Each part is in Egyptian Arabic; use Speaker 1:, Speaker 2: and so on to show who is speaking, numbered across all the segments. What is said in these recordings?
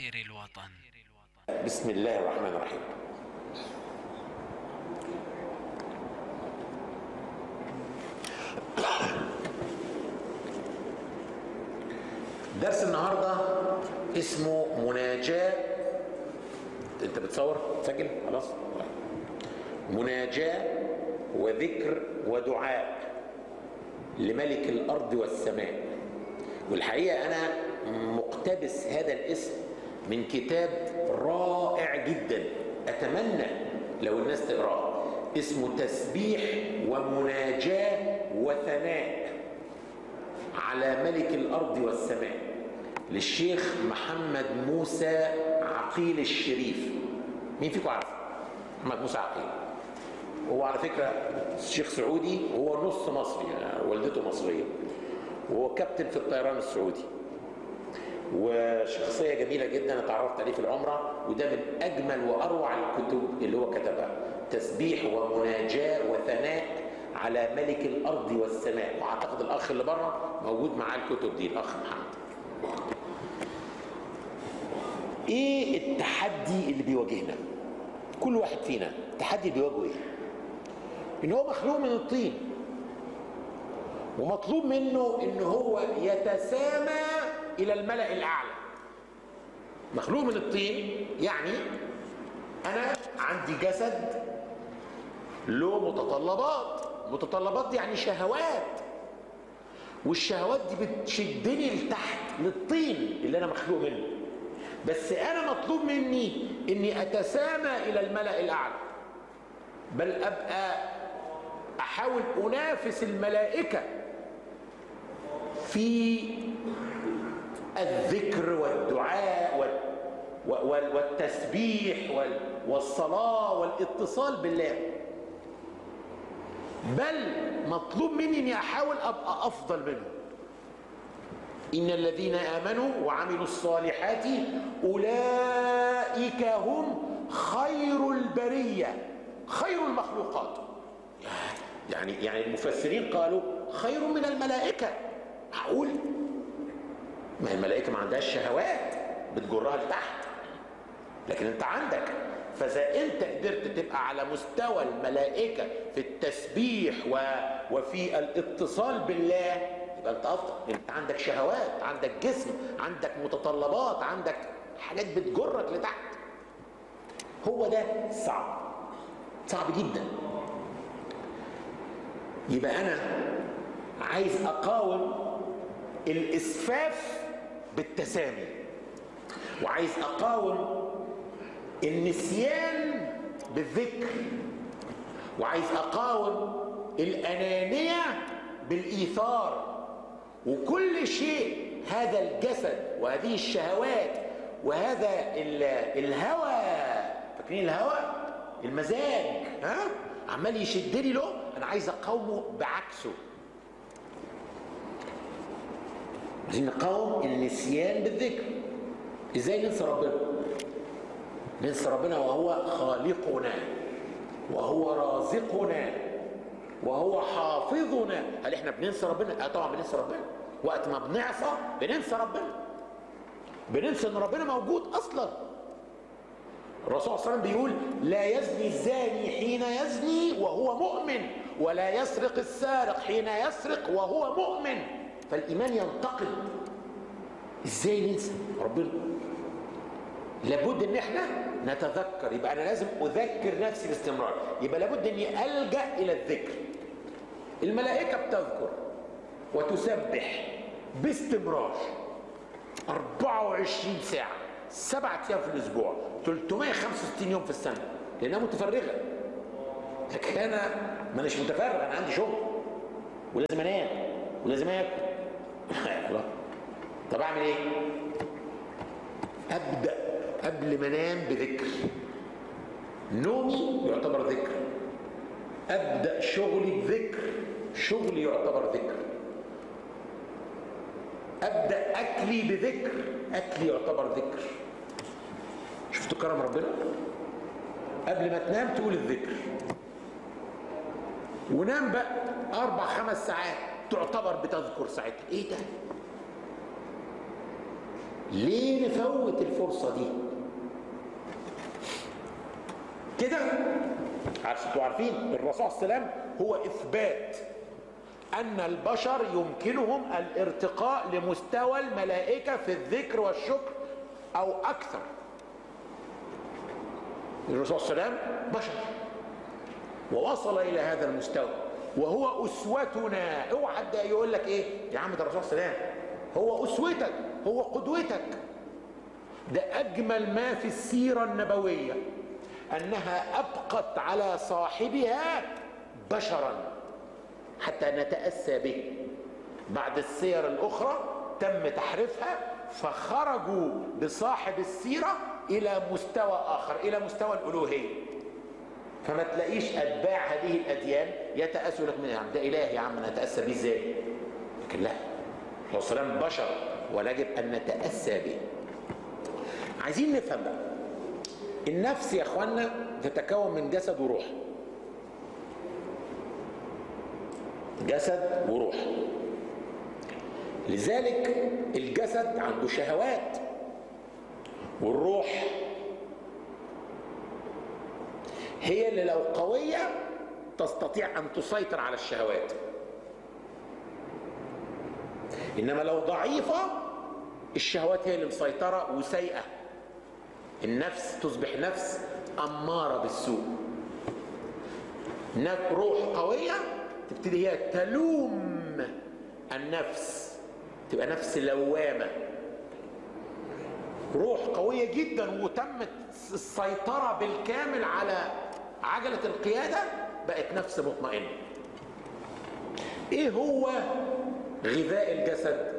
Speaker 1: عساكر الوطن
Speaker 2: بسم الله الرحمن الرحيم درس النهارده اسمه مناجاة انت بتصور تسجل خلاص مناجاة وذكر ودعاء لملك الارض والسماء والحقيقه انا مقتبس هذا الاسم من كتاب رائع جدا اتمنى لو الناس تقراه اسمه تسبيح ومناجاه وثناء على ملك الارض والسماء للشيخ محمد موسى عقيل الشريف مين فيكم عارف محمد موسى عقيل هو على فكره شيخ سعودي وهو نص مصري يعني والدته مصريه وهو كابتن في الطيران السعودي وشخصيه جميله جدا اتعرفت عليه في العمره وده من اجمل واروع الكتب اللي هو كتبها تسبيح ومناجاه وثناء على ملك الارض والسماء واعتقد الاخ اللي بره موجود معاه الكتب دي الاخ محمد ايه التحدي اللي بيواجهنا كل واحد فينا التحدي اللي بيواجهه ايه ان هو مخلوق من الطين ومطلوب منه ان هو يتسامى الى الملأ الاعلى مخلوق من الطين يعني انا عندي جسد له متطلبات متطلبات دي يعني شهوات والشهوات دي بتشدني لتحت للطين اللي انا مخلوق منه بس انا مطلوب مني اني اتسامى الى الملأ الاعلى بل ابقى احاول انافس الملائكه في الذكر والدعاء والتسبيح والصلاه والاتصال بالله بل مطلوب مني اني احاول ابقى افضل منهم ان الذين امنوا وعملوا الصالحات اولئك هم خير البريه خير المخلوقات يعني يعني المفسرين قالوا خير من الملائكه معقول ما الملائكه ما عندهاش شهوات بتجرها لتحت لكن انت عندك فاذا انت قدرت تبقى على مستوى الملائكه في التسبيح و... وفي الاتصال بالله يبقى انت افضل انت عندك شهوات عندك جسم عندك متطلبات عندك حاجات بتجرك لتحت هو ده صعب صعب جدا يبقى انا عايز اقاوم الاسفاف بالتسامي وعايز اقاوم النسيان بالذكر وعايز اقاوم الانانيه بالايثار وكل شيء هذا الجسد وهذه الشهوات وهذا الهوى فاكرين الهوى المزاج ها عمال يشدني له انا عايز اقاومه بعكسه عايزين نقاوم النسيان بالذكر ازاي ننسى ربنا ننسى ربنا وهو خالقنا وهو رازقنا وهو حافظنا هل احنا بننسى ربنا اه طبعا بننسى ربنا وقت ما بنعصى بننسى ربنا بننسى ان ربنا موجود اصلا الرسول صلى الله عليه وسلم بيقول لا يزني الزاني حين يزني وهو مؤمن ولا يسرق السارق حين يسرق وهو مؤمن فالايمان ينتقل ازاي ننسى ربنا لابد ان احنا نتذكر يبقى انا لازم اذكر نفسي باستمرار يبقى لابد اني الجا الى الذكر الملائكه بتذكر وتسبح باستمرار 24 ساعه سبعة ايام في الاسبوع 365 يوم في السنه لانها متفرغه لكن انا ما اناش متفرغ انا عندي شغل ولازم انام ولازم اكل طب اعمل ايه ابدا قبل ما انام بذكر نومي يعتبر ذكر ابدا شغلي بذكر شغلي يعتبر ذكر ابدا اكلي بذكر اكلي يعتبر ذكر شفتوا كرم ربنا قبل ما تنام تقول الذكر ونام بقى اربع خمس ساعات تعتبر بتذكر ساعتها ايه ده ليه نفوت الفرصة دي كده انتوا عارفين الرسول صلى الله عليه وسلم هو اثبات ان البشر يمكنهم الارتقاء لمستوى الملائكه في الذكر والشكر او اكثر الرسول صلى الله عليه وسلم بشر ووصل الى هذا المستوى وهو اسوتنا اوعى حد يقول لك ايه يا عم ده الرسول صلى الله عليه وسلم هو اسوتك هو قدوتك ده اجمل ما في السيره النبويه انها ابقت على صاحبها بشرا حتى نتاسى به بعد السير الاخرى تم تحريفها فخرجوا بصاحب السيره الى مستوى اخر الى مستوى الالوهيه فما تلاقيش اتباع هذه الاديان يتاسوا لك من ده اله يا عم نتاسى به ازاي لكن لا هو سلام بشر ويجب ان نتاسى به عايزين نفهم بقى النفس يا اخوانا تتكون من جسد وروح جسد وروح لذلك الجسد عنده شهوات والروح هي اللي لو قوية تستطيع أن تسيطر على الشهوات إنما لو ضعيفة الشهوات هي اللي مسيطرة وسيئة النفس تصبح نفس أمارة بالسوء روح قوية تبتدي هي تلوم النفس تبقى نفس لوامة روح قوية جدا وتمت السيطرة بالكامل على عجلة القيادة بقت نفس مطمئنة ايه هو غذاء الجسد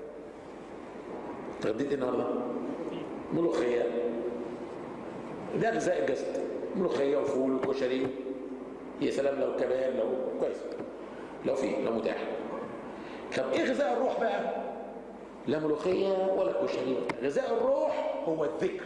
Speaker 2: تغديت النهارده ملوخية ده غذاء الجسد ملوخية وفول وكشري يا سلام لو كمان لو كويس لو في لو متاح طب ايه غذاء الروح بقى لا ملوخية ولا كشري غذاء الروح هو الذكر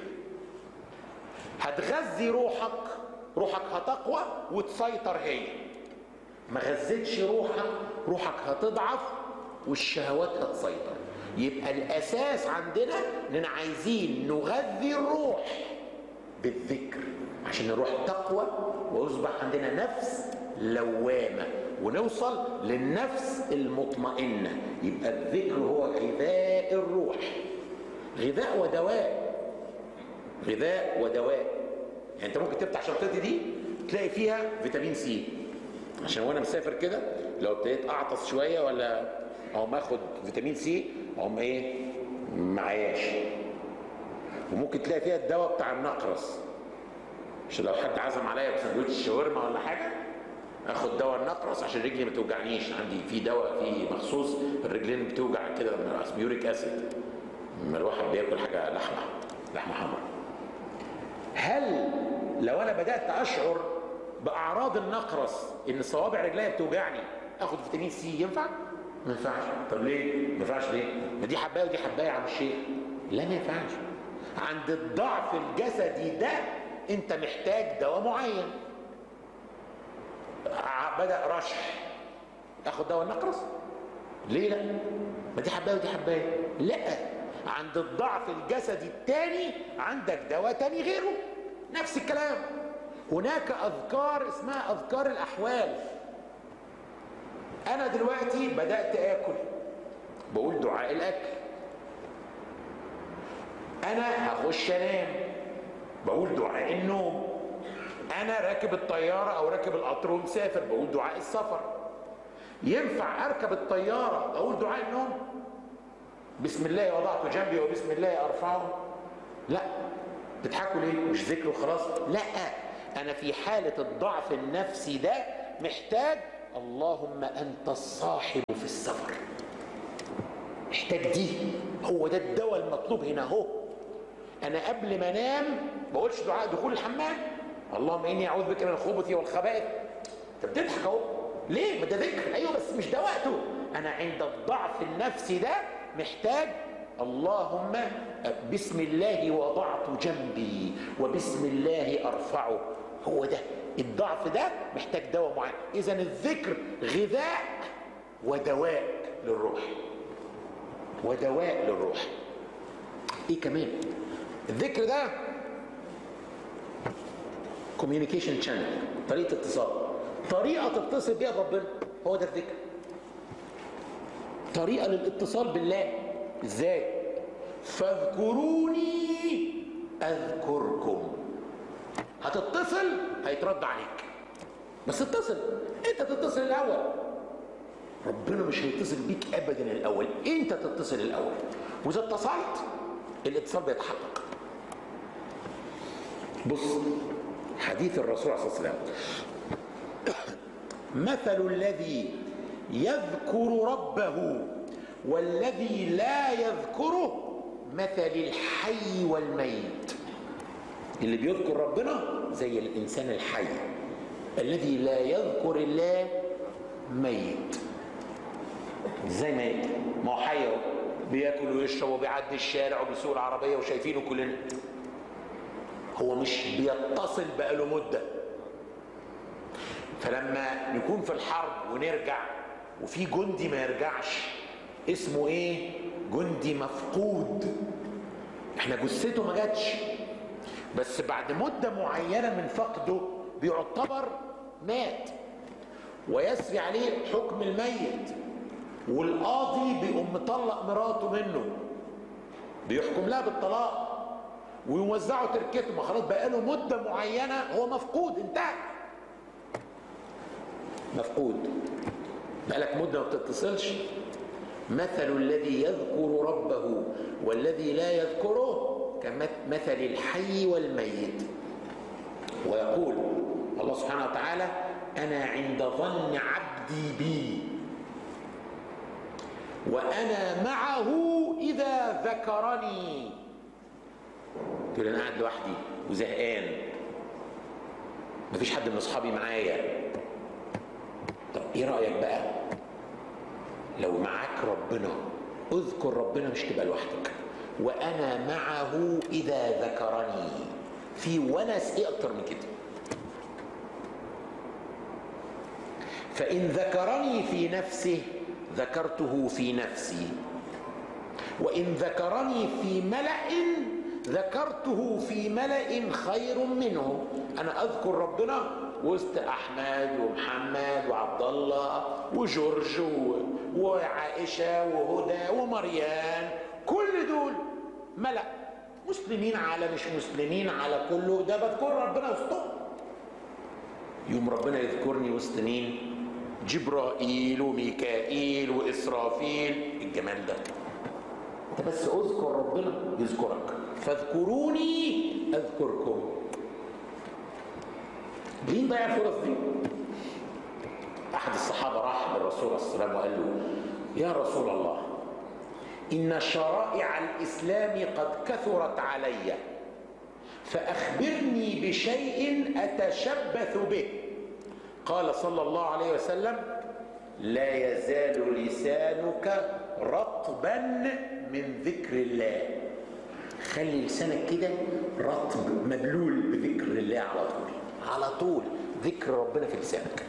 Speaker 2: هتغذي روحك روحك هتقوى وتسيطر هي ما غذيتش روحك روحك هتضعف والشهوات هتسيطر يبقى الاساس عندنا اننا عايزين نغذي الروح بالذكر عشان الروح تقوى ويصبح عندنا نفس لوامه ونوصل للنفس المطمئنه يبقى الذكر هو غذاء الروح غذاء ودواء غذاء ودواء يعني انت ممكن تفتح شنطتي دي تلاقي فيها فيتامين سي عشان وانا مسافر كده لو ابتديت اعطس شويه ولا اقوم اخد فيتامين سي اقوم ايه معياش وممكن تلاقي فيها الدواء بتاع النقرس عشان لو حد عزم عليا بسندوتش شاورما ولا حاجه اخد دواء النقرس عشان رجلي ما توجعنيش عندي في دواء في مخصوص الرجلين بتوجع كده لما اسمه يوريك اسيد لما الواحد بياكل حاجه لحمه لحمه حمراء هل لو انا بدات اشعر باعراض النقرس ان صوابع رجليا بتوجعني اخد فيتامين سي ينفع؟ ما ينفعش طب ليه؟ ما ينفعش ليه؟ ما دي حبايه ودي حبايه يا عم الشيخ لا ما ينفعش عند الضعف الجسدي ده انت محتاج دواء معين بدا رشح اخد دواء النقرس ليه لا ما دي حبايه ودي حبايه لا عند الضعف الجسدي الثاني عندك دواء تاني غيره نفس الكلام هناك اذكار اسمها اذكار الاحوال انا دلوقتي بدات اكل بقول دعاء الاكل انا هخش انام بقول دعاء النوم انا راكب الطياره او راكب القطر ومسافر بقول دعاء السفر ينفع اركب الطياره اقول دعاء النوم بسم الله وضعت جنبي وبسم الله ارفعه لا بتضحكوا ليه مش ذكر وخلاص لا انا في حاله الضعف النفسي ده محتاج اللهم انت الصاحب في السفر محتاج دي هو ده الدواء المطلوب هنا اهو انا قبل ما انام بقولش دعاء دخول الحمام اللهم اني اعوذ بك من الخبث والخبائث انت بتضحك اهو ليه ما ده ذكر ايوه بس مش ده وقته انا عند الضعف النفسي ده محتاج اللهم بسم الله وضعت جنبي وبسم الله ارفعه هو ده الضعف ده محتاج دواء معين اذا الذكر غذاء ودواء للروح ودواء للروح ايه كمان الذكر ده كوميونيكيشن شانل طريقه اتصال طريقه تتصل بيها بربنا هو ده الذكر طريقه للاتصال بالله ازاي فاذكروني اذكركم هتتصل هيترد عليك بس اتصل انت تتصل الاول ربنا مش هيتصل بيك ابدا الاول انت تتصل الاول واذا اتصلت الاتصال بيتحقق بص حديث الرسول صلى الله عليه وسلم مثل الذي يذكر ربه والذي لا يذكره مثل الحي والميت اللي بيذكر ربنا زي الانسان الحي الذي لا يذكر الله ميت ازاي ميت ما هو حي اهو بياكل ويشرب وبيعدي الشارع وبيسوق العربيه وشايفينه كلنا هو مش بيتصل بقاله مده فلما نكون في الحرب ونرجع وفي جندي ما يرجعش اسمه ايه جندي مفقود احنا جثته ما جاتش بس بعد مدة معينة من فقده بيعتبر مات ويسري عليه حكم الميت والقاضي بيقوم مطلق مراته منه بيحكم لها بالطلاق ويوزعوا تركته ما خلاص بقاله مدة معينة هو مفقود انتهى مفقود بقالك مدة ما بتتصلش مثل الذي يذكر ربه والذي لا يذكره كمثل الحي والميت ويقول الله سبحانه وتعالى أنا عند ظن عبدي بي وأنا معه إذا ذكرني تقول أنا قاعد لوحدي وزهقان مفيش حد من أصحابي معايا طب إيه رأيك بقى لو معاك ربنا اذكر ربنا مش تبقى لوحدك وانا معه اذا ذكرني في ونس ايه اكتر من كده فان ذكرني في نفسه ذكرته في نفسي وان ذكرني في ملا ذكرته في ملا خير منه انا اذكر ربنا وسط احمد ومحمد وعبد الله وجورج وعائشه وهدى ومريان كل دول ملأ مسلمين على مش مسلمين على كله ده بذكر ربنا وسطهم يوم ربنا يذكرني وسط مين جبرائيل وميكائيل وإسرافيل الجمال ده انت بس اذكر ربنا يذكرك فاذكروني اذكركم ليه نضيع الفرص دي احد الصحابه راح للرسول صلى الله عليه وسلم وقال له يا رسول الله ان شرائع الاسلام قد كثرت علي فاخبرني بشيء اتشبث به قال صلى الله عليه وسلم لا يزال لسانك رطبا من ذكر الله خلي لسانك كده رطب مبلول بذكر الله على طول على طول ذكر ربنا في لسانك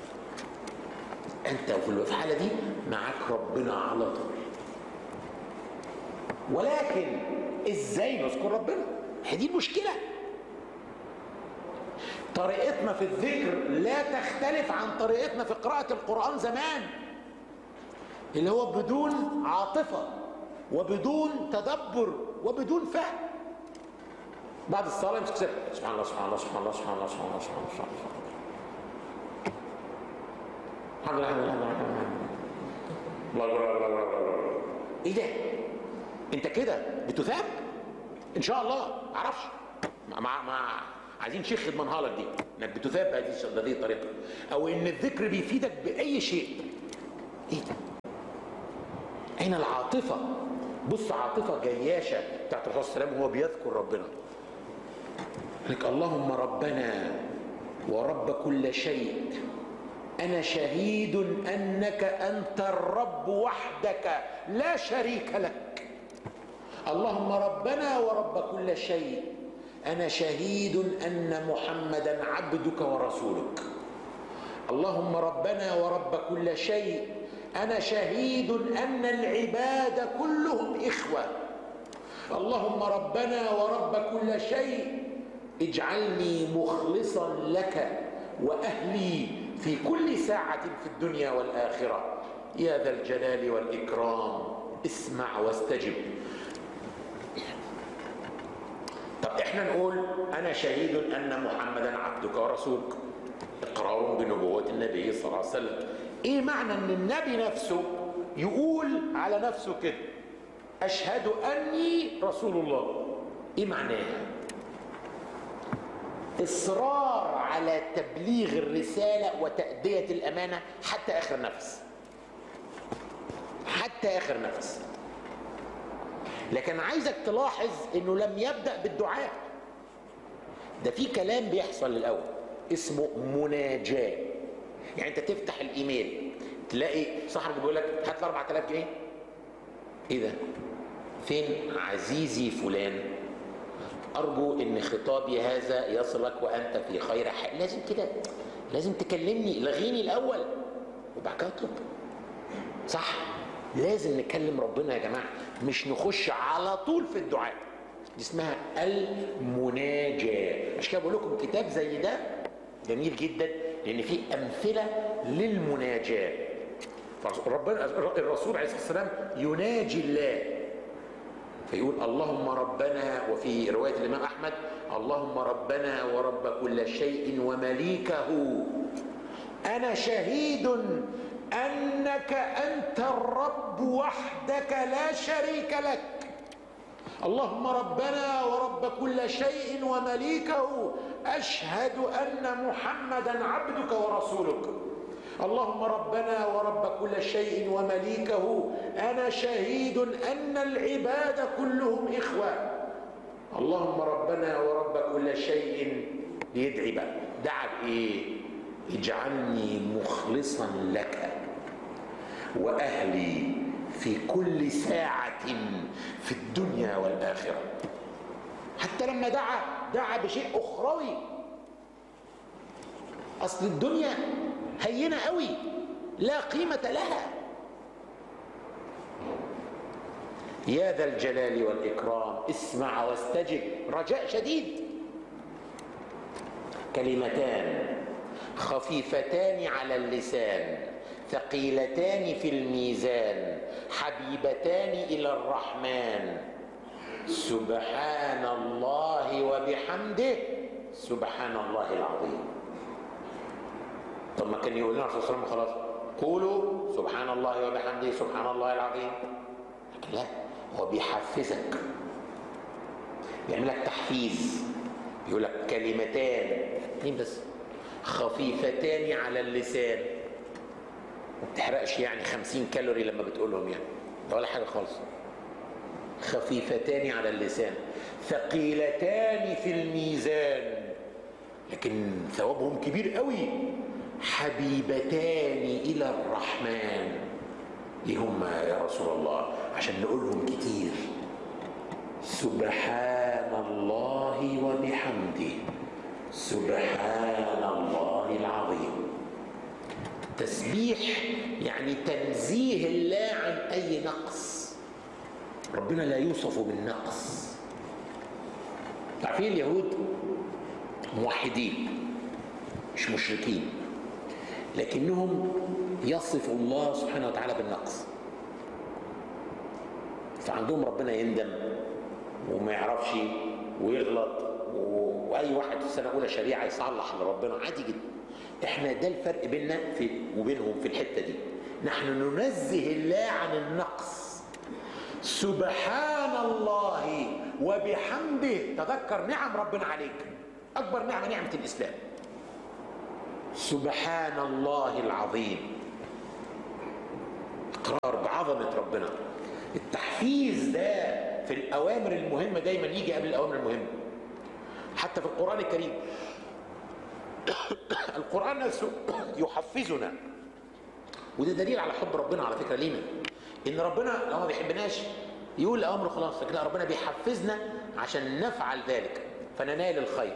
Speaker 2: انت في الحاله دي معاك ربنا على طول ولكن ازاي نذكر ربنا هي دي المشكله طريقتنا في الذكر لا تختلف عن طريقتنا في قراءة القرآن زمان اللي هو بدون عاطفة وبدون تدبر وبدون فهم بعد الصلاة يمسك سر سبحان الله سبحان الله سبحان الله سبحان الله سبحان الله سبحان الله سبحان الله الحمد لله الحمد لله الحمد لله الله الله الله الله ايه ده؟ انت كده بتثاب؟ ان شاء الله معرفش مع مع عايزين شيخ يضمنها لك دي انك بتثاب بهذه بهذه الطريقه او ان الذكر بيفيدك باي شيء ايه ده اين العاطفه بص عاطفه جياشه بتاعت الرسول صلى الله عليه وسلم وهو بيذكر ربنا لك اللهم ربنا ورب كل شيء انا شهيد انك انت الرب وحدك لا شريك لك اللهم ربنا ورب كل شيء انا شهيد ان محمدا عبدك ورسولك اللهم ربنا ورب كل شيء انا شهيد ان العباد كلهم اخوه اللهم ربنا ورب كل شيء اجعلني مخلصا لك واهلي في كل ساعه في الدنيا والاخره يا ذا الجلال والاكرام اسمع واستجب طب احنا نقول انا شهيد ان محمدا عبدك ورسولك اقرار بنبوه النبي صلى الله عليه وسلم ايه معنى ان النبي نفسه يقول على نفسه كده اشهد اني رسول الله ايه معناها اصرار على تبليغ الرساله وتاديه الامانه حتى اخر نفس حتى اخر نفس لكن عايزك تلاحظ انه لم يبدا بالدعاء ده في كلام بيحصل الاول اسمه مناجاه يعني انت تفتح الايميل تلاقي صاحبك بيقول لك هات لي 4000 جنيه ايه ده فين عزيزي فلان ارجو ان خطابي هذا يصلك وانت في خير حال لازم كده لازم تكلمني لغيني الاول وبعد كده اطلب صح لازم نكلم ربنا يا جماعه مش نخش على طول في الدعاء دي اسمها المناجاه عشان كده بقول لكم كتاب زي ده جميل جدا لان فيه امثله للمناجاه ربنا الرسول عليه الصلاه والسلام يناجي الله فيقول اللهم ربنا وفي روايه الامام احمد اللهم ربنا ورب كل شيء ومليكه انا شهيد انك انت الرب وحدك لا شريك لك اللهم ربنا ورب كل شيء ومليكه اشهد ان محمدا عبدك ورسولك اللهم ربنا ورب كل شيء ومليكه انا شهيد ان العباد كلهم اخوه اللهم ربنا ورب كل شيء بيدعي بقى دعا بايه اجعلني مخلصا لك واهلي في كل ساعه في الدنيا والاخره حتى لما دعا دعا بشيء اخروي اصل الدنيا هينه قوي لا قيمه لها يا ذا الجلال والاكرام اسمع واستجب رجاء شديد كلمتان خفيفتان على اللسان ثقيلتان في الميزان حبيبتان الى الرحمن سبحان الله وبحمده سبحان الله العظيم طب ما كان يقول لنا عليه الصلاه والسلام خلاص قولوا سبحان الله وبحمده سبحان الله العظيم لكن لا هو بيحفزك بيعمل لك تحفيز بيقول لك كلمتان اثنين بس خفيفتان على اللسان ما بتحرقش يعني خمسين كالوري لما بتقولهم يعني ده ولا حاجة خالص خفيفتان على اللسان ثقيلتان في الميزان لكن ثوابهم كبير قوي حبيبتان إلى الرحمن ايه هم يا رسول الله عشان نقولهم كتير سبحان الله وبحمده سبحان الله العظيم تسبيح يعني تنزيه الله عن اي نقص ربنا لا يوصف بالنقص عارفين اليهود موحدين مش مشركين لكنهم يصفوا الله سبحانه وتعالى بالنقص فعندهم ربنا يندم وما يعرفش ويغلط واي واحد في سنه اولى شريعه يصلح لربنا عادي جدا احنا ده الفرق بيننا في وبينهم في الحته دي نحن ننزه الله عن النقص سبحان الله وبحمده تذكر نعم ربنا عليك اكبر نعمه نعمه الاسلام سبحان الله العظيم اقرار بعظمه ربنا التحفيز ده في الاوامر المهمه دايما يجي قبل الاوامر المهمه حتى في القران الكريم القران نفسه يحفزنا وده دليل على حب ربنا على فكره لينا ان ربنا لو ما بيحبناش يقول الامر خلاص لكن لا ربنا بيحفزنا عشان نفعل ذلك فننال الخير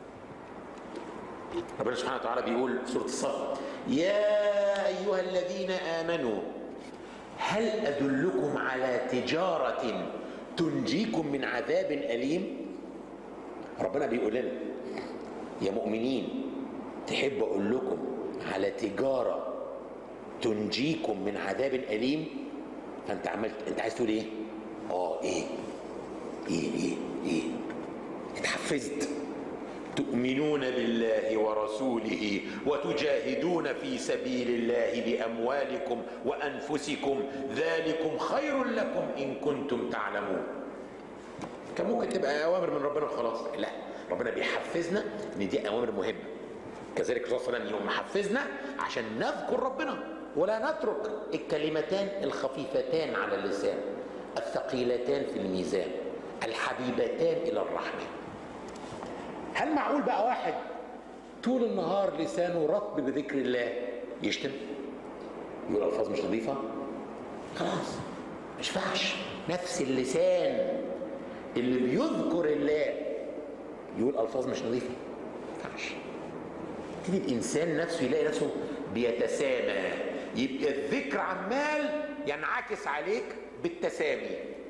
Speaker 2: ربنا سبحانه وتعالى بيقول في سوره الصف يا ايها الذين امنوا هل ادلكم على تجاره تنجيكم من عذاب أليم ربنا بيقول لنا يا مؤمنين تحب أقول لكم على تجارة تنجيكم من عذاب أليم فأنت عملت أنت عايز تقول إيه؟ آه إيه؟ إيه إيه إيه؟ اتحفزت تؤمنون بالله ورسوله وتجاهدون في سبيل الله باموالكم وانفسكم ذلكم خير لكم ان كنتم تعلمون كان ممكن تبقى اوامر من ربنا وخلاص لا ربنا بيحفزنا ان دي اوامر مهمه كذلك الرسول صلى الله عليه وسلم يوم حفزنا عشان نذكر ربنا ولا نترك الكلمتان الخفيفتان على اللسان الثقيلتان في الميزان الحبيبتان الى الرحمن هل معقول بقى واحد طول النهار لسانه رطب بذكر الله يشتم يقول الفاظ مش نظيفه خلاص مش فعش نفس اللسان اللي بيذكر الله يقول الفاظ مش نظيفه فعش تيجي الانسان نفسه يلاقي نفسه بيتسامى يبقى الذكر عمال ينعكس عليك بالتسامي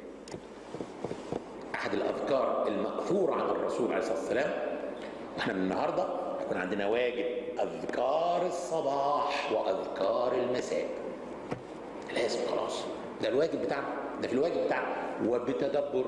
Speaker 2: احد الاذكار الماثوره عن الرسول عليه الصلاه والسلام احنا من النهارده هيكون عندنا واجب اذكار الصباح واذكار المساء لازم خلاص ده الواجب بتاعنا ده في الواجب بتاعنا وبتدبر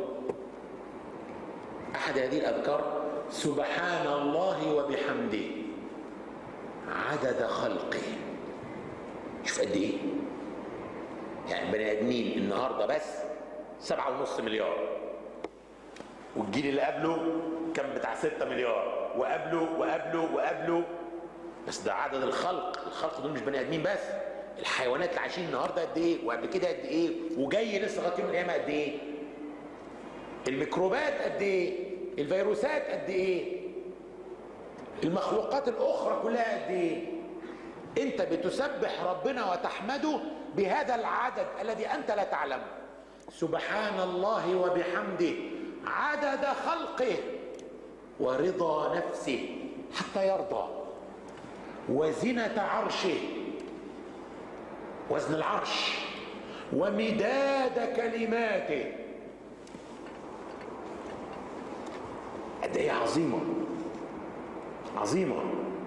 Speaker 2: احد هذه الاذكار سبحان الله وبحمده عدد خلقه شوف قد ايه يعني بني ادمين النهارده بس سبعة ونص مليار والجيل اللي قبله كان بتاع ستة مليار وقبله وقبله وقبله بس ده عدد الخلق الخلق دول مش بني ادمين بس الحيوانات اللي عايشين النهارده قد ايه وقبل كده قد ايه وجاي لسه لغايه يوم القيامه قد ايه الميكروبات قد ايه الفيروسات قد ايه المخلوقات الاخرى كلها قد ايه انت بتسبح ربنا وتحمده بهذا العدد الذي انت لا تعلمه سبحان الله وبحمده عدد خلقه ورضا نفسه حتى يرضى وزنة عرشه وزن العرش ومداد كلماته قد ايه عظيمة عظيمة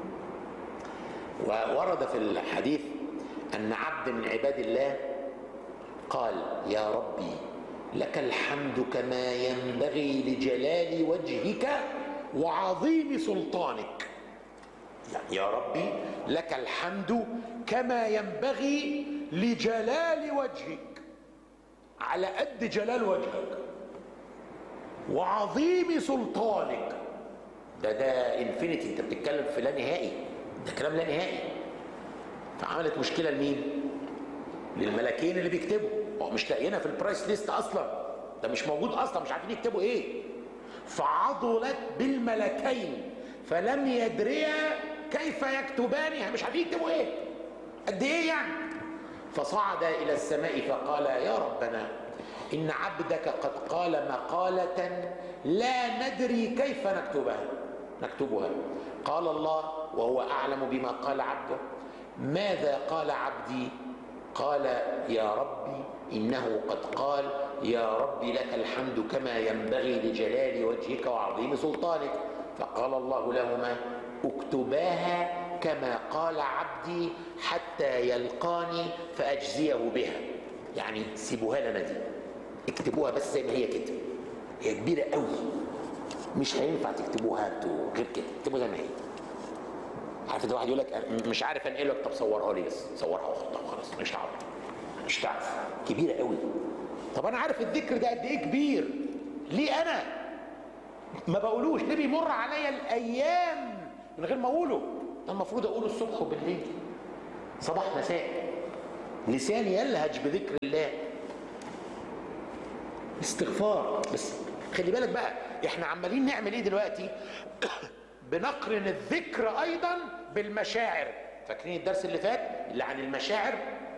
Speaker 2: وورد في الحديث أن عبد من عباد الله قال يا ربي لك الحمد كما ينبغي لجلال وجهك وعظيم سلطانك يعني يا ربي لك الحمد كما ينبغي لجلال وجهك على قد جلال وجهك وعظيم سلطانك ده ده انفينيتي انت بتتكلم في لا نهائي ده كلام لا نهائي فعملت مشكله لمين للملكين اللي بيكتبوا هو مش لاقيينها في البرايس ليست اصلا ده مش موجود اصلا مش عارفين يكتبوا ايه فعضلت بالملكين فلم يدريا كيف يكتبانها مش عارفين يكتبوا ايه قد ايه يعني فصعد الى السماء فقال يا ربنا ان عبدك قد قال مقاله لا ندري كيف نكتبها نكتبها قال الله وهو اعلم بما قال عبده ماذا قال عبدي قال يا ربي انه قد قال يا ربي لك الحمد كما ينبغي لجلال وجهك وعظيم سلطانك فقال الله لهما اكتباها كما قال عبدي حتى يلقاني فاجزيه بها يعني سيبوها لنا دي اكتبوها بس زي ما هي كده هي كبيره قوي مش هينفع تكتبوها غير كده اكتبوا زي ما هي عارف ده واحد يقول لك مش عارف انقلك طب صورها لي بس صورها وحطها وخلاص مش هعرف مش تعرف كبيره قوي طب انا عارف الذكر ده قد ايه كبير ليه انا ما بقولوش ليه بيمر عليا الايام من غير ما اقوله ده المفروض اقوله الصبح وبالليل صباح مساء لساني يلهج بذكر الله استغفار بس خلي بالك بقى احنا عمالين نعمل ايه دلوقتي بنقرن الذكر ايضا بالمشاعر فاكرين الدرس اللي فات اللي عن المشاعر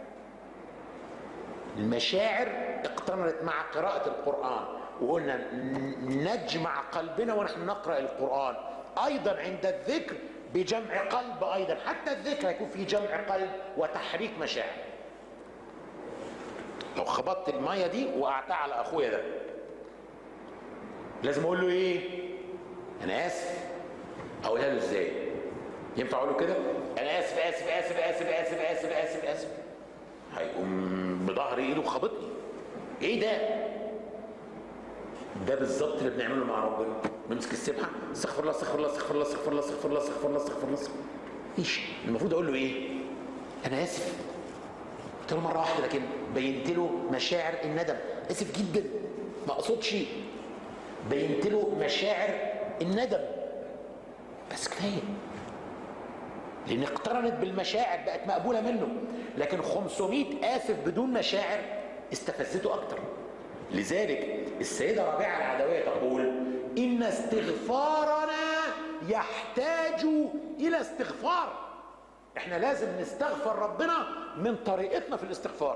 Speaker 2: المشاعر اقترنت مع قراءة القرآن وقلنا نجمع قلبنا ونحن نقرأ القرآن أيضا عند الذكر بجمع قلب أيضا حتى الذكر يكون فيه جمع قلب وتحريك مشاعر لو خبطت المية دي وقعتها على أخويا ده لازم اقول له ايه انا اسف اقولها له ازاي ينفع اقول له كده انا اسف اسف اسف اسف اسف اسف اسف اسف هيقوم بظهر ايده خابطني ايه ده ده بالظبط اللي بنعمله مع ربنا نمسك السبحه استغفر الله استغفر الله استغفر الله استغفر الله استغفر الله استغفر الله استغفر الله استغفر الله مفيش المفروض اقول له ايه انا اسف قلت له مره واحده لكن بينت له مشاعر الندم اسف جدا ما اقصدش بينت له مشاعر الندم بس كفايه لان اقترنت بالمشاعر بقت مقبوله منه لكن 500 اسف بدون مشاعر استفزته اكتر لذلك السيده ربيعه العدويه تقول ان استغفارنا يحتاج الى استغفار احنا لازم نستغفر ربنا من طريقتنا في الاستغفار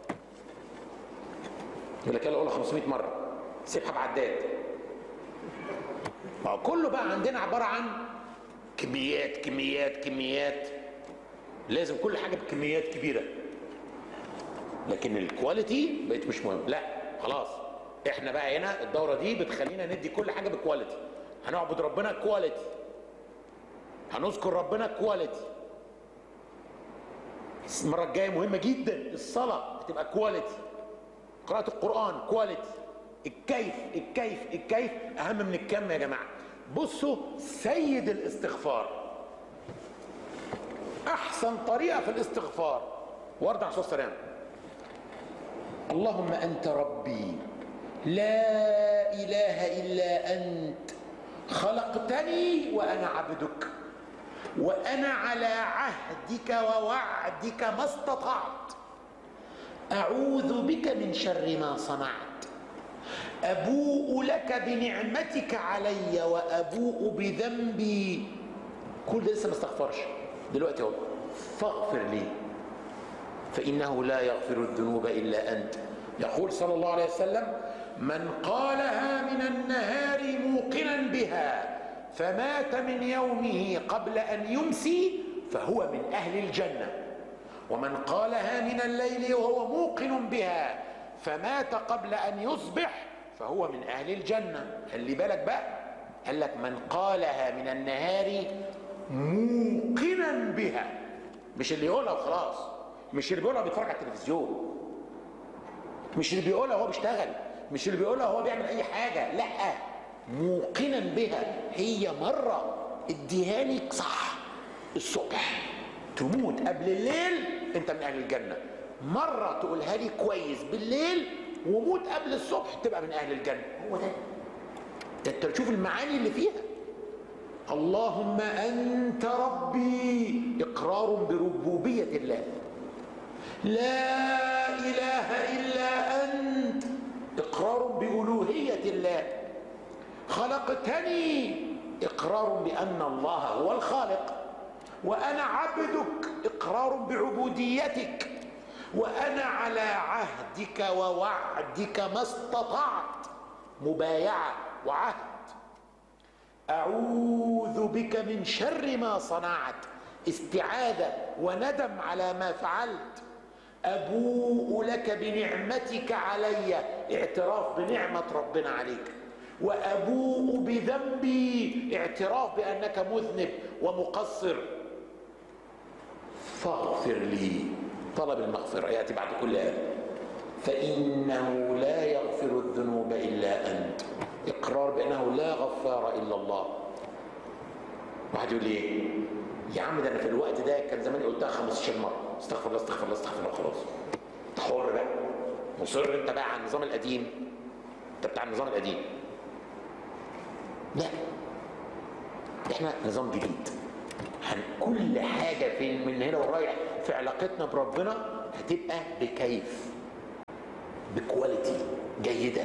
Speaker 2: يقول لك يلا قولها 500 مره سيبها بعداد ما هو كله بقى عندنا عباره عن كميات كميات كميات لازم كل حاجه بكميات كبيره لكن الكواليتي بقت مش مهم لا خلاص احنا بقى هنا الدوره دي بتخلينا ندي كل حاجه بكواليتي هنعبد ربنا كواليتي هنذكر ربنا كواليتي المره الجايه مهمه جدا الصلاه بتبقى كواليتي قراءه القران كواليتي الكيف الكيف الكيف اهم من الكم يا جماعه بصوا سيد الاستغفار احسن طريقه في الاستغفار ورد على الصلاه والسلام اللهم انت ربي لا اله الا انت خلقتني وانا عبدك وانا على عهدك ووعدك ما استطعت اعوذ بك من شر ما صنعت ابوء لك بنعمتك علي وابوء بذنبي كل ده لسه ما استغفرش دلوقتي اهو فاغفر لي فانه لا يغفر الذنوب الا انت يقول صلى الله عليه وسلم من قالها من النهار موقنا بها فمات من يومه قبل ان يمسي فهو من اهل الجنه ومن قالها من الليل وهو موقن بها فمات قبل ان يصبح فهو من اهل الجنه خلي بالك بقى قال لك من قالها من النهار موقنا بها مش اللي يقولها وخلاص مش اللي بيقولها بيتفرج على التلفزيون مش اللي بيقولها وهو بيشتغل مش اللي بيقولها وهو بيعمل اي حاجه لا موقنا بها هي مره اديهاني صح الصبح تموت قبل الليل انت من اهل الجنه مره تقولها لي كويس بالليل وموت قبل الصبح تبقى من اهل الجنه هو ده ده انت تشوف المعاني اللي فيها اللهم انت ربي اقرار بربوبيه الله لا اله الا انت اقرار بالوهيه الله خلقتني اقرار بان الله هو الخالق وانا عبدك اقرار بعبوديتك وانا على عهدك ووعدك ما استطعت مبايعه وعهد اعوذ بك من شر ما صنعت استعاذه وندم على ما فعلت ابوء لك بنعمتك علي اعتراف بنعمه ربنا عليك وابوء بذنبي اعتراف بانك مذنب ومقصر فاغفر لي طلب المغفره ياتي بعد كل ايه فانه لا يغفر الذنوب الا انت اقرار بانه لا غفار الا الله واحد يقول لي ايه يا عم ده انا في الوقت ده كان زماني قلتها 15 مره استغفر الله استغفر الله استغفر الله خلاص انت حر بقى مصر انت بقى على النظام القديم انت بتاع النظام القديم لا احنا نظام جديد هن كل حاجة في من هنا ورايح في علاقتنا بربنا هتبقى بكيف بكواليتي جيدة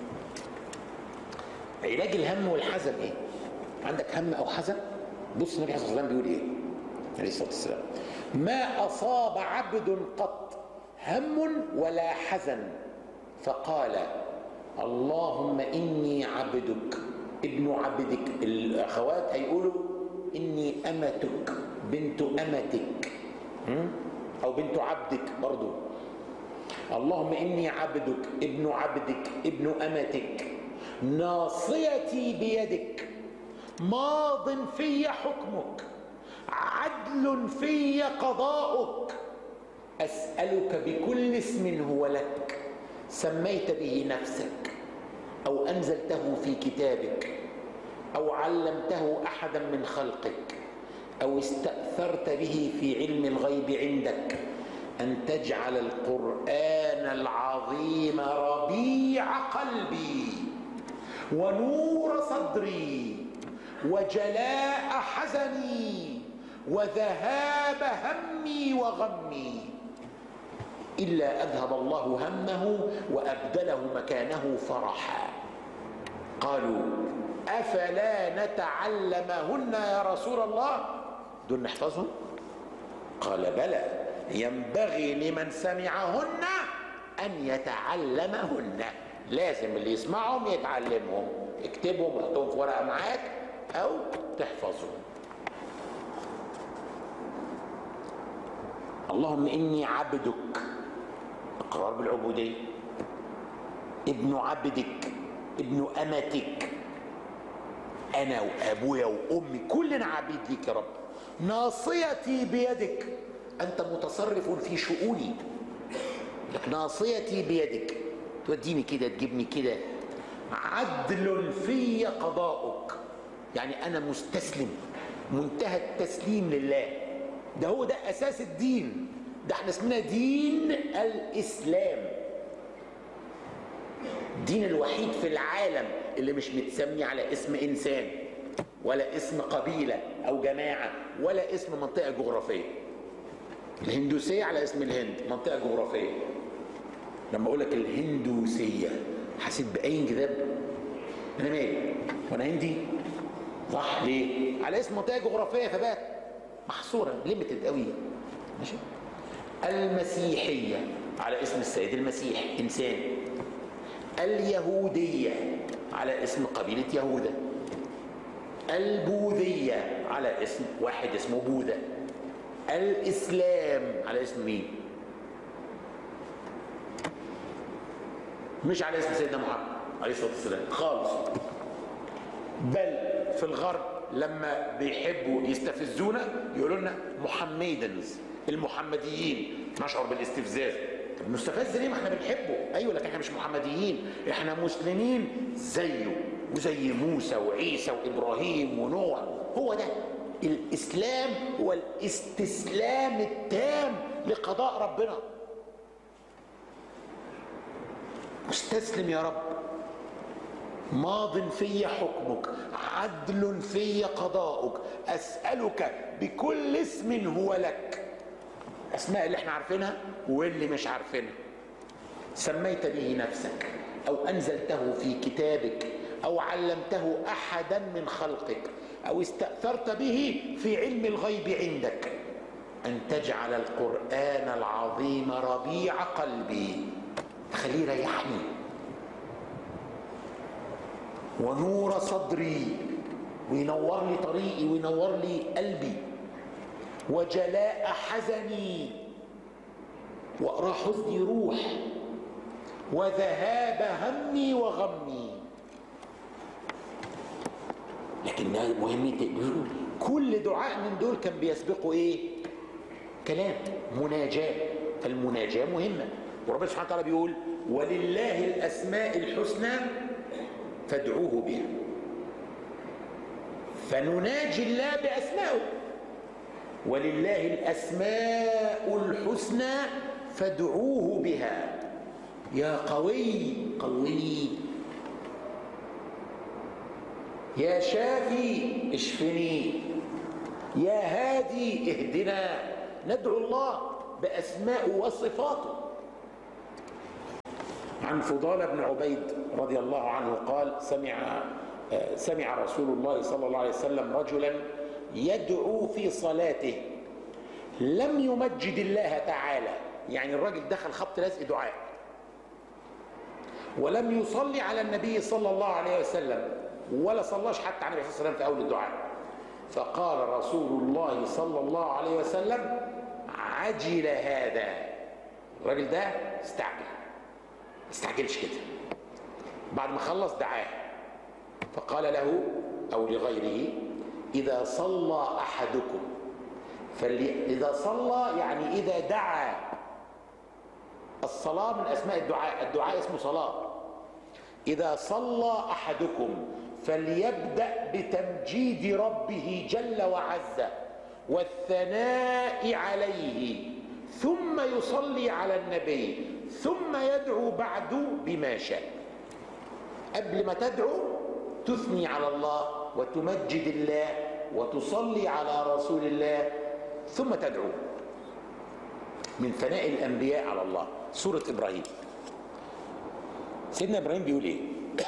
Speaker 2: علاج الهم والحزن ايه عندك هم او حزن بص النبي صلى الله عليه وسلم بيقول ايه عليه الصلاة والسلام ما أصاب عبد قط هم ولا حزن فقال اللهم إني عبدك ابن عبدك الأخوات هيقولوا إني أمتك بنت أمتك أو بنت عبدك برضو اللهم إني عبدك ابن عبدك ابن أمتك ناصيتي بيدك ماض في حكمك عدل في قضاؤك اسالك بكل اسم هو لك سميت به نفسك او انزلته في كتابك او علمته احدا من خلقك او استاثرت به في علم الغيب عندك ان تجعل القران العظيم ربيع قلبي ونور صدري وجلاء حزني وذهاب همي وغمي الا اذهب الله همه وابدله مكانه فرحا قالوا افلا نتعلمهن يا رسول الله دول نحفظهم قال بلى ينبغي لمن سمعهن ان يتعلمهن لازم اللي يسمعهم يتعلمهم اكتبهم وحطهم في ورقه معاك او تحفظهم اللهم اني عبدك اقرار بالعبوديه ابن عبدك ابن امتك انا وابويا وامي كلنا عبيد ليك يا رب ناصيتي بيدك انت متصرف في شؤوني لك ناصيتي بيدك توديني كده تجيبني كده عدل في قضاؤك يعني انا مستسلم منتهى التسليم لله ده هو ده اساس الدين ده احنا اسمنا دين الاسلام الدين الوحيد في العالم اللي مش متسمي على اسم انسان ولا اسم قبيله او جماعه ولا اسم منطقه جغرافيه الهندوسيه على اسم الهند منطقه جغرافيه لما اقول لك الهندوسيه حسيت باي انجذاب انا مالي وانا هندي صح ليه على اسم منطقه جغرافيه فبات محصوره ليميتد قوي ماشي المسيحيه على اسم السيد المسيح انسان اليهوديه على اسم قبيله يهوذا البوذيه على اسم واحد اسمه بوذا الاسلام على اسم مين مش على اسم سيدنا محمد عليه الصلاه والسلام خالص بل في الغرب لما بيحبوا يستفزونا يقولوا لنا محمدنز المحمديين نشعر بالاستفزاز طب نستفز ليه ما احنا بنحبه ايوه لكن احنا مش محمديين احنا مسلمين زيه وزي موسى وعيسى وابراهيم ونوح هو ده الاسلام هو الاستسلام التام لقضاء ربنا مستسلم يا رب ماض في حكمك عدل في قضاؤك اسالك بكل اسم هو لك اسماء اللي احنا عارفينها واللي مش عارفينها سميت به نفسك او انزلته في كتابك او علمته احدا من خلقك او استاثرت به في علم الغيب عندك ان تجعل القران العظيم ربيع قلبي خليه يريحني ونور صدري وينور لي طريقي وينور لي قلبي وجلاء حزني واقرا حزني روح وذهاب همي وغمي لكن مهمة كل دعاء من دول كان بيسبقه ايه كلام مناجاة فالمناجاة مهمة وربنا سبحانه وتعالى بيقول ولله الأسماء الحسنى فادعوه بها فنناجي الله بأسمائه ولله الأسماء الحسنى فادعوه بها يا قوي قوي يا شافي اشفني يا هادي اهدنا ندعو الله بأسماء وصفاته عن فضال بن عبيد رضي الله عنه قال سمع سمع رسول الله صلى الله عليه وسلم رجلا يدعو في صلاته لم يمجد الله تعالى يعني الراجل دخل خبط لزق دعاء ولم يصلي على النبي صلى الله عليه وسلم ولا صلاش حتى على النبي صلى الله عليه وسلم في اول الدعاء فقال رسول الله صلى الله عليه وسلم عجل هذا الراجل ده استعجل استعجلش كده بعد ما خلص دعاه فقال له أو لغيره إذا صلى أحدكم فلي إذا صلى يعني إذا دعا الصلاة من أسماء الدعاء الدعاء اسمه صلاة إذا صلى أحدكم فليبدأ بتمجيد ربه جل وعز والثناء عليه ثم يصلي على النبي ثم يدعو بعد بما شاء قبل ما تدعو تثني على الله وتمجد الله وتصلي على رسول الله ثم تدعو من ثناء الانبياء على الله سوره ابراهيم سيدنا ابراهيم بيقول ايه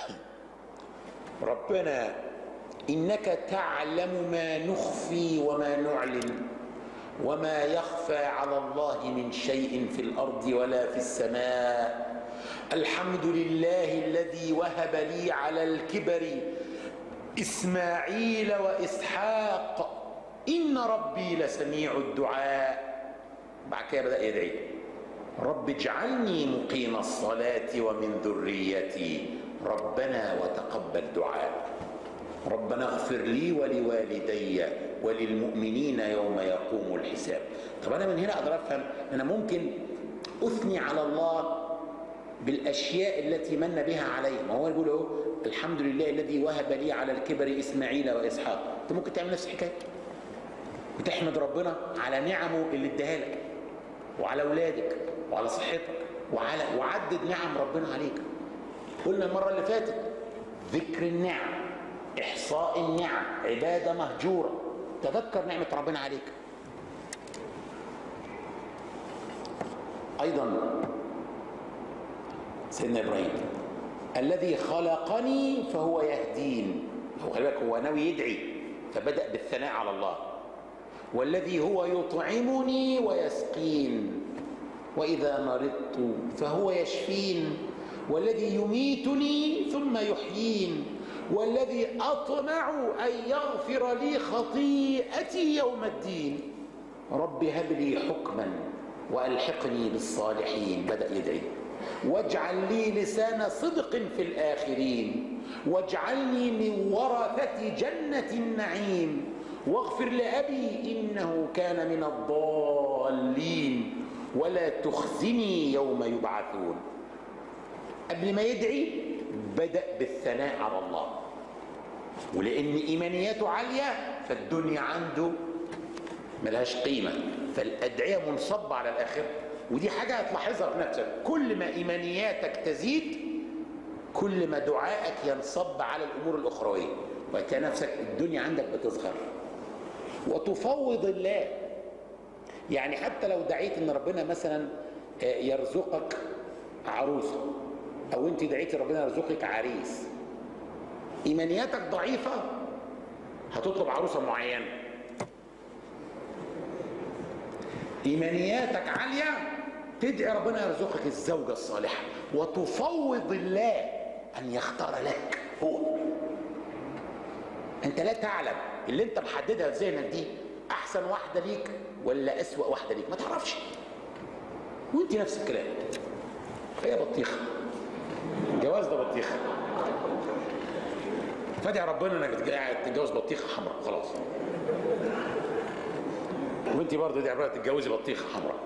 Speaker 2: ربنا انك تعلم ما نخفي وما نعلن وما يخفى على الله من شيء في الارض ولا في السماء الحمد لله الذي وهب لي على الكبر اسماعيل واسحاق ان ربي لسميع الدعاء بعد كده بدا يدعي رب اجعلني مقيم الصلاه ومن ذريتي ربنا وتقبل دعاء ربنا اغفر لي ولوالدي وللمؤمنين يوم يقوم الحساب طب انا من هنا اقدر افهم انا ممكن اثني على الله بالاشياء التي من بها علي ما هو يقول اهو الحمد لله الذي وهب لي على الكبر اسماعيل واسحاق انت ممكن تعمل نفس الحكايه وتحمد ربنا على نعمه اللي اداها لك وعلى اولادك وعلى صحتك وعلى وعدد نعم ربنا عليك قلنا المره اللي فاتت ذكر النعم احصاء النعم عباده مهجوره تذكر نعمه ربنا عليك ايضا سيدنا ابراهيم الذي خلقني فهو يهدين هو خلي بالك هو ناوي يدعي فبدا بالثناء على الله والذي هو يطعمني ويسقين واذا مرضت فهو يشفين والذي يميتني ثم يحيين والذي اطمع ان يغفر لي خطيئتي يوم الدين رب هب لي حكما والحقني بالصالحين بدا يدعي واجعل لي لسان صدق في الاخرين واجعلني من ورثه جنه النعيم واغفر لابي انه كان من الضالين ولا تخزني يوم يبعثون قبل ما يدعي بدا بالثناء على الله ولان ايمانياته عاليه فالدنيا عنده ملهاش قيمه فالادعيه منصبه على الاخره ودي حاجه هتلاحظها في نفسك كل ما ايمانياتك تزيد كل ما دعائك ينصب على الامور الاخرويه وتلاقي نفسك الدنيا عندك بتصغر وتفوض الله يعني حتى لو دعيت ان ربنا مثلا يرزقك عروسه او انت دعيتي ربنا يرزقك عريس ايمانياتك ضعيفه هتطلب عروسه معينه ايمانياتك عاليه تدعي ربنا يرزقك الزوجه الصالحه وتفوض الله ان يختار لك هو انت لا تعلم اللي انت محددها في ذهنك دي احسن واحده ليك ولا اسوا واحده ليك ما تعرفش وانت نفس الكلام هي بطيخه الجواز ده بطيخه فادعي ربنا انك قاعد تتجوز بطيخه حمراء خلاص وانت برضه ادعي ربنا تتجوزي بطيخه حمراء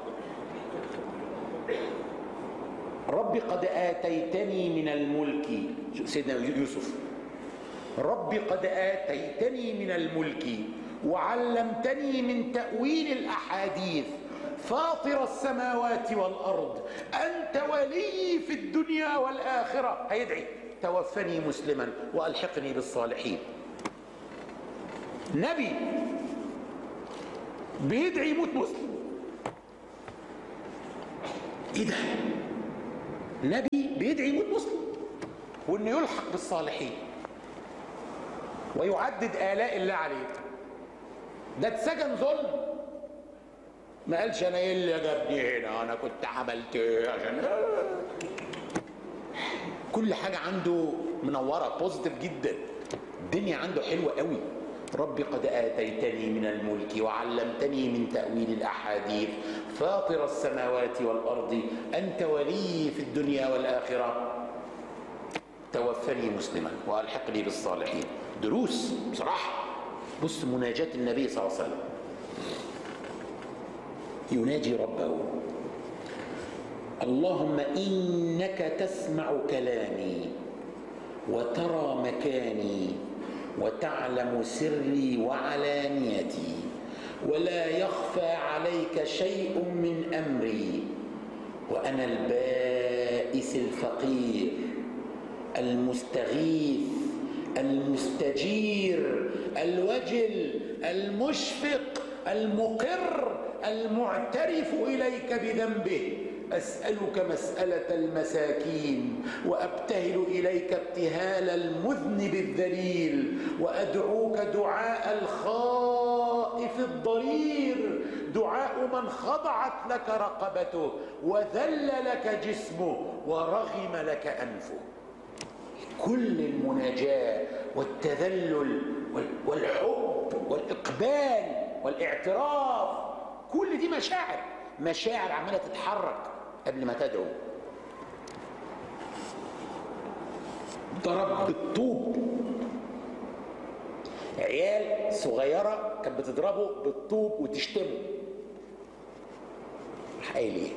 Speaker 2: ربي قد اتيتني من الملك سيدنا يوسف ربي قد اتيتني من الملك وعلمتني من تاويل الاحاديث فاطر السماوات والارض انت ولي في الدنيا والاخره هيدعي توفني مسلما والحقني بالصالحين نبي بيدعي يموت مسلم ايه ده نبي بيدعي يموت مسلم وانه يلحق بالصالحين ويعدد آلاء الله عليه ده اتسجن ظلم ما قالش انا ايه اللي جابني هنا انا كنت عملت ايه عشان كل حاجه عنده منوره بوزيتيف جدا الدنيا عنده حلوه قوي ربي قد اتيتني من الملك وعلمتني من تاويل الاحاديث فاطر السماوات والارض انت ولي في الدنيا والاخره توفني مسلما والحقني بالصالحين دروس بصراحه بص مناجاه النبي صلى الله عليه وسلم يناجي ربه اللهم انك تسمع كلامي وترى مكاني وتعلم سري وعلانيتي ولا يخفى عليك شيء من امري وانا البائس الفقير المستغيث المستجير الوجل المشفق المقر المعترف اليك بذنبه اسالك مساله المساكين وابتهل اليك ابتهال المذنب الذليل وادعوك دعاء الخائف الضرير دعاء من خضعت لك رقبته وذل لك جسمه ورغم لك انفه كل المناجاه والتذلل والحب والاقبال والاعتراف كل دي مشاعر مشاعر عماله تتحرك قبل ما تدعو ضرب بالطوب عيال صغيرة كانت بتضربه بالطوب وتشتمه راح قايل ايه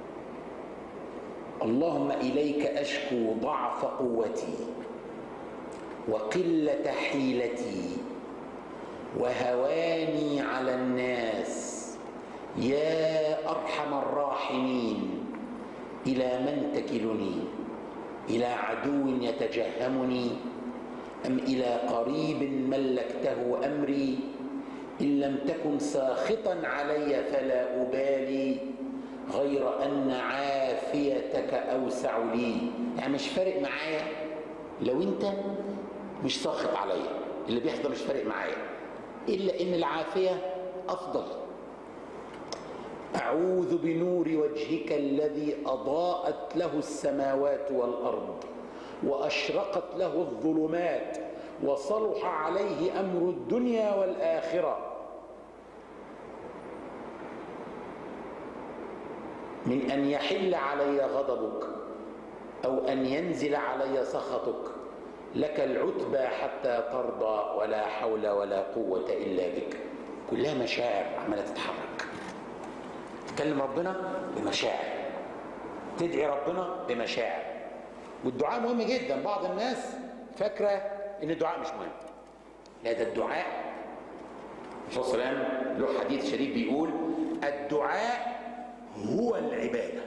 Speaker 2: اللهم إليك أشكو ضعف قوتي وقلة حيلتي وهواني على الناس يا ارحم الراحمين الى من تكلني الى عدو يتجهمني ام الى قريب ملكته امري ان لم تكن ساخطا علي فلا ابالي غير ان عافيتك اوسع لي يعني مش فارق معايا لو انت مش ساخط عليا اللي بيحصل مش فارق معايا الا ان العافيه افضل اعوذ بنور وجهك الذي اضاءت له السماوات والارض واشرقت له الظلمات وصلح عليه امر الدنيا والاخره من ان يحل علي غضبك او ان ينزل علي سخطك لك العتبى حتى ترضى ولا حول ولا قوه الا بك كلها مشاعر عماله تتحرك تكلم ربنا بمشاعر تدعي ربنا بمشاعر والدعاء مهم جدا بعض الناس فاكره ان الدعاء مش مهم لا ده الدعاء الرسول صلى الله عليه وسلم له حديث شريف بيقول الدعاء هو العباده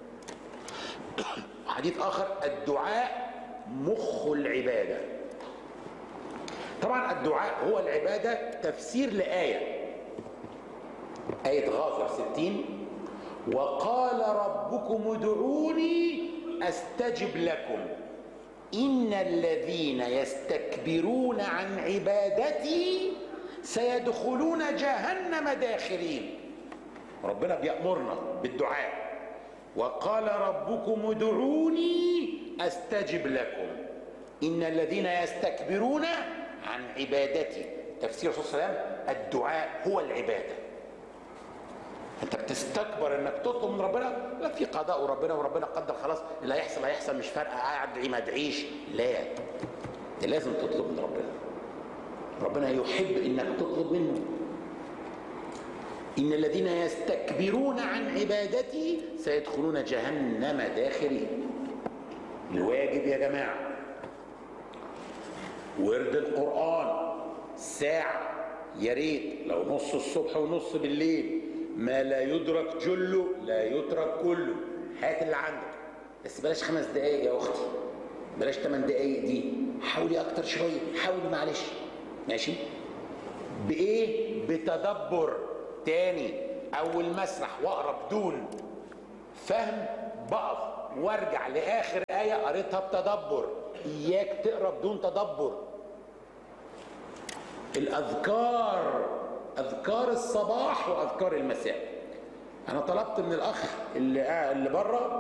Speaker 2: حديث اخر الدعاء مخ العباده طبعا الدعاء هو العباده تفسير لايه آية غافر ستين وقال ربكم ادعوني أستجب لكم إن الذين يستكبرون عن عبادتي سيدخلون جهنم داخرين ربنا بيأمرنا بالدعاء وقال ربكم ادعوني أستجب لكم إن الذين يستكبرون عن عبادتي تفسير الرسول صلى الله عليه وسلم الدعاء هو العباده انت بتستكبر انك تطلب من ربنا لا في قضاء ربنا وربنا قدر خلاص اللي هيحصل هيحصل مش فارقه ادعي ما ادعيش لا انت لازم تطلب من ربنا ربنا يحب انك تطلب منه ان الذين يستكبرون عن عبادتي سيدخلون جهنم داخرين الواجب يا جماعه ورد القران ساعه يا ريت لو نص الصبح ونص بالليل ما لا يدرك جله لا يترك كله هات اللي عندك بس بلاش خمس دقايق يا اختي بلاش ثمان دقايق دي حاولي اكتر شويه حاولي معلش ماشي بايه بتدبر تاني اول مسرح واقرا بدون فهم بقف وارجع لاخر ايه قريتها بتدبر اياك تقرا بدون تدبر الاذكار اذكار الصباح واذكار المساء انا طلبت من الاخ اللي اللي بره